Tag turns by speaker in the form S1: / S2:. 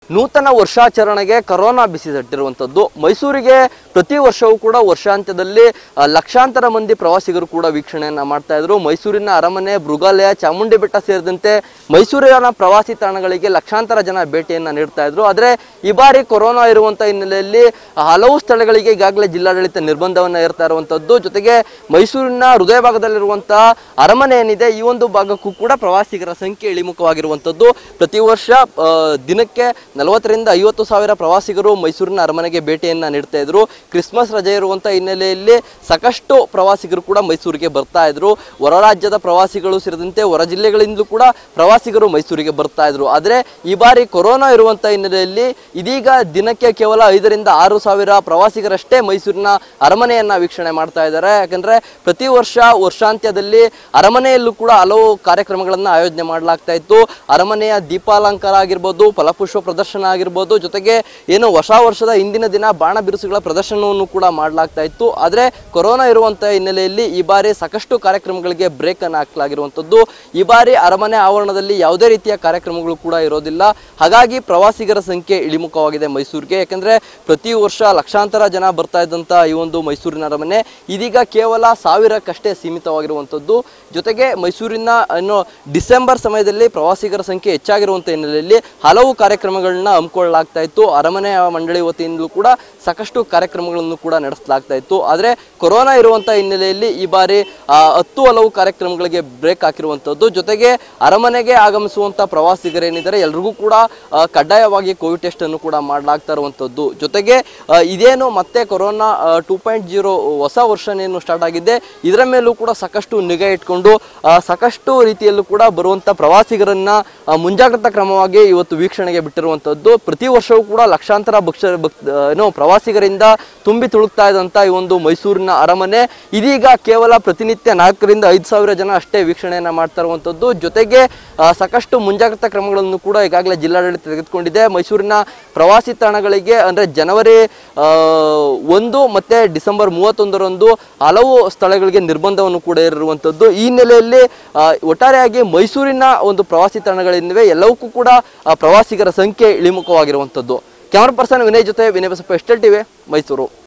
S1: ನೂತನ ವರ್ಷಾಚರಣೆಗೆ ಕೊರೋನಾ ಬಿಸಿ ತಟ್ಟಿರುವಂಥದ್ದು ಮೈಸೂರಿಗೆ ಪ್ರತಿ ವರ್ಷವೂ ಕೂಡ ವರ್ಷಾಂತ್ಯದಲ್ಲಿ ಆ, ಲಕ್ಷಾಂತರ ಮಂದಿ ಪ್ರವಾಸಿಗರು ಕೂಡ ವೀಕ್ಷಣೆಯನ್ನ ಮಾಡ್ತಾ ಇದ್ರು ಮೈಸೂರಿನ ಅರಮನೆ ಮೃಗಾಲಯ ಚಾಮುಂಡಿ ಬೆಟ್ಟ ಸೇರಿದಂತೆ ಮೈಸೂರಿನ ಪ್ರವಾಸಿ ತಾಣಗಳಿಗೆ ಲಕ್ಷಾಂತರ ಜನ ಭೇಟಿಯನ್ನ ನೀಡ್ತಾ ಇದ್ರು ಆದರೆ ಈ ಬಾರಿ ಕೊರೋನಾ ಇರುವಂತ ಹಿನ್ನೆಲೆಯಲ್ಲಿ ಹಲವು ಸ್ಥಳಗಳಿಗೆ ಈಗಾಗಲೇ ಜಿಲ್ಲಾಡಳಿತ ನಿರ್ಬಂಧವನ್ನ ಏರ್ತಾ ಇರುವಂತದ್ದು ಜೊತೆಗೆ ಮೈಸೂರಿನ ಹೃದಯ ಭಾಗದಲ್ಲಿರುವಂತಹ ಅರಮನೆ ಏನಿದೆ ಈ ಒಂದು ಭಾಗಕ್ಕೂ ಕೂಡ ಪ್ರವಾಸಿಗರ ಸಂಖ್ಯೆ ಇಳಿಮುಖವಾಗಿರುವಂತದ್ದು ಪ್ರತಿ ವರ್ಷ ಆ, ದಿನಕ್ಕೆ ನಲವತ್ತರಿಂದ ಐವತ್ತು ಸಾವಿರ ಪ್ರವಾಸಿಗರು ಮೈಸೂರಿನ ಅರಮನೆಗೆ ಭೇಟಿಯನ್ನ ನೀಡ್ತಾ ಇದ್ರು ಕ್ರಿಸ್ಮಸ್ ರಜೆ ಇರುವಂತ ಹಿನ್ನೆಲೆಯಲ್ಲಿ ಸಾಕಷ್ಟು ಪ್ರವಾಸಿಗರು ಕೂಡ ಮೈಸೂರಿಗೆ ಬರ್ತಾ ಇದ್ರು ಹೊರ ರಾಜ್ಯದ ಪ್ರವಾಸಿಗಳು ಸೇರಿದಂತೆ ಹೊರ ಜಿಲ್ಲೆಗಳಿಂದಲೂ ಕೂಡ ಪ್ರವಾಸಿಗರು ಮೈಸೂರಿಗೆ ಬರ್ತಾ ಇದ್ರು ಆದರೆ ಈ ಬಾರಿ ಕೊರೋನಾ ಇರುವಂತ ಹಿನ್ನೆಲೆಯಲ್ಲಿ ಇದೀಗ ದಿನಕ್ಕೆ ಕೇವಲ ಐದರಿಂದ ಆರು ಸಾವಿರ ಪ್ರವಾಸಿಗರಷ್ಟೇ ಮೈಸೂರಿನ ಅರಮನೆಯನ್ನ ವೀಕ್ಷಣೆ ಮಾಡ್ತಾ ಇದ್ದಾರೆ ಯಾಕಂದ್ರೆ ಪ್ರತಿ ವರ್ಷ ವರ್ಷಾಂತ್ಯದಲ್ಲಿ ಅರಮನೆಯಲ್ಲೂ ಕೂಡ ಹಲವು ಕಾರ್ಯಕ್ರಮಗಳನ್ನ ಆಯೋಜನೆ ಮಾಡಲಾಗ್ತಾ ಇತ್ತು ಅರಮನೆಯ ದೀಪಾಲಂಕಾರ ಆಗಿರ್ಬೋದು ಫಲಪುಷ್ಪ ಪ್ರದರ್ಶನ ಆಗಿರ್ಬೋದು ಜೊತೆಗೆ ಏನು ಹೊಸ ವರ್ಷದ ಹಿಂದಿನ ದಿನ ಬಾಣ ಬಿರುಸುಗಳ ಪ್ರದರ್ಶನವನ್ನು ಕೂಡ ಮಾಡಲಾಗ್ತಾ ಇತ್ತು ಆದರೆ ಕೊರೋನಾ ಇರುವಂತ ಹಿನ್ನೆಲೆಯಲ್ಲಿ ಈ ಬಾರಿ ಸಾಕಷ್ಟು ಕಾರ್ಯಕ್ರಮಗಳಿಗೆ ಬ್ರೇಕ್ ಅನ್ನು ಹಾಕಲಾಗಿರುವಂಥದ್ದು ಈ ಬಾರಿ ಅರಮನೆ ಆವರಣದಲ್ಲಿ ಯಾವುದೇ ರೀತಿಯ ಕಾರ್ಯಕ್ರಮಗಳು ಕೂಡ ಇರೋದಿಲ್ಲ ಹಾಗಾಗಿ ಪ್ರವಾಸಿಗರ ಸಂಖ್ಯೆ ಇಳಿಮುಖವಾಗಿದೆ ಮೈಸೂರಿಗೆ ಯಾಕಂದ್ರೆ ಪ್ರತಿ ವರ್ಷ ಲಕ್ಷಾಂತರ ಜನ ಬರ್ತಾ ಇದ್ದಂತ ಈ ಒಂದು ಮೈಸೂರಿನ ಅರಮನೆ ಇದೀಗ ಕೇವಲ ಸಾವಿರಕ್ಕಷ್ಟೇ ಸೀಮಿತವಾಗಿರುವಂಥದ್ದು ಜೊತೆಗೆ ಮೈಸೂರಿನ ಏನು ಡಿಸೆಂಬರ್ ಸಮಯದಲ್ಲಿ ಪ್ರವಾಸಿಗರ ಸಂಖ್ಯೆ ಹೆಚ್ಚಾಗಿರುವಂಥ ಹಿನ್ನೆಲೆಯಲ್ಲಿ ಹಲವು ಕಾರ್ಯಕ್ರಮಗಳನ್ನ ಹಮ್ಮಿಕೊಳ್ಳಲಾಗ್ತಾ ಇತ್ತು ಅರಮನೆ ಮಂಡಳಿ ವತಿಯಿಂದಲೂ ಕೂಡ ಸಾಕಷ್ಟು ಕಾರ್ಯಕ್ರಮಗಳನ್ನು ಕೂಡ ನಡೆಸಲಾಗ್ತಾ ಇತ್ತು ಆದರೆ ಕೊರೋನಾ ಇರುವಂಥ ಹಿನ್ನೆಲೆಯಲ್ಲಿ ಈ ಬಾರಿ ಆ, ಹತ್ತು ಹಲವು ಕಾರ್ಯಕ್ರಮಗಳಿಗೆ ಬ್ರೇಕ್ ಹಾಕಿರುವಂಥದ್ದು ಜೊತೆಗೆ ಅರಮನೆಗೆ ಆಗಮಿಸುವಂಥ ಪ್ರವಾಸಿಗರೇನಿದ್ದಾರೆ ಎಲ್ರಿಗೂ ಕೂಡ ಆ, ಕಡ್ಡಾಯವಾಗಿ ಕೋವಿಡ್ ಟೆಸ್ಟ್ ಅನ್ನು ಕೂಡ ಮಾಡಲಾಗ್ತಾ ಇರುವಂಥದ್ದು ಜೊತೆಗೆ ಆ, ಇದೇನು ಮತ್ತೆ ಕೊರೋನಾ ಟೂ ಪಾಯಿಂಟ್ ಜೀರೋ ಹೊಸ ವರ್ಷನೇನು ಸ್ಟಾರ್ಟ್ ಆಗಿದೆ ಇದರ ಮೇಲೂ ಕೂಡ ಸಾಕಷ್ಟು ನಿಗಾ ಇಟ್ಕೊಂಡು ಆ, ಸಾಕಷ್ಟು ರೀತಿಯಲ್ಲೂ ಕೂಡ ಬರುವಂಥ ಪ್ರವಾಸಿಗರನ್ನ ಆ, ಮುಂಜಾಗ್ರತಾ ಕ್ರಮವಾಗಿ ಇವತ್ತು ವೀಕ್ಷಣೆಗೆ ಬಿಟ್ಟಿರುವಂಥದ್ದು ಪ್ರತಿ ವರ್ಷವೂ ಕೂಡ ಲಕ್ಷಾಂತರ ಭಕ್ಷ ಭಕ್ ಏನು ಪ್ರವಾಸಿಗರಿಂದ ತುಂಬಿ ತುಳುಕ್ತಾ ಇದ್ದಂಥ ಈ ಒಂದು ಮೈಸೂರಿನ ಅರಮನೆ ಇದೀಗ ಕೇವಲ ಪ್ರತಿನಿತ್ಯ ನಾಲ್ಕರಿಂದ ಐದು ಸಾವಿರ ಜನ ಅಷ್ಟೇ ವೀಕ್ಷಣೆಯನ್ನ ಮಾಡ್ತಾ ಇರುವಂಥದ್ದು ಜೊತೆಗೆ ಆ, ಸಾಕಷ್ಟು ಮುಂಜಾಗ್ರತಾ ಕ್ರಮಗಳನ್ನು ಕೂಡ ಈಗಾಗಲೇ ಜಿಲ್ಲಾಡಳಿತ ತೆಗೆದುಕೊಂಡಿದೆ ಮೈಸೂರಿನ ಪ್ರವಾಸಿ ತಾಣಗಳಿಗೆ ಅಂದ್ರೆ ಜನವರಿ ಆ, ಒಂದು ಮತ್ತೆ ಡಿಸೆಂಬರ್ ಮೂವತ್ತೊಂದರಂದು ಹಲವು ಸ್ಥಳಗಳಿಗೆ ನಿರ್ಬಂಧವನ್ನು ಕೂಡ ಇರುವಂಥದ್ದು ಈ ಹಿನ್ನೆಲೆಯಲ್ಲಿ ಆ, ಒಟ್ಟಾರೆಯಾಗಿ ಮೈಸೂರಿನ ಒಂದು ಪ್ರವಾಸಿ ತಾಣಗಳೇನಿವೆ ಎಲ್ಲವಕ್ಕೂ ಕೂಡ ಆ, ಪ್ರವಾಸಿಗರ ಸಂಖ್ಯೆ ಇಳಿಮುಖವಾಗಿರುವಂಥದ್ದು ಕ್ಯಾಮರಾ ಪರ್ಸನ್ ವಿನಯ್ ಜೊತೆ ವಿನಯ್ ಬಸಪ್ಪ ಎಸ್ಟೆಲ್ ಟಿವಿ ಮೈಸೂರು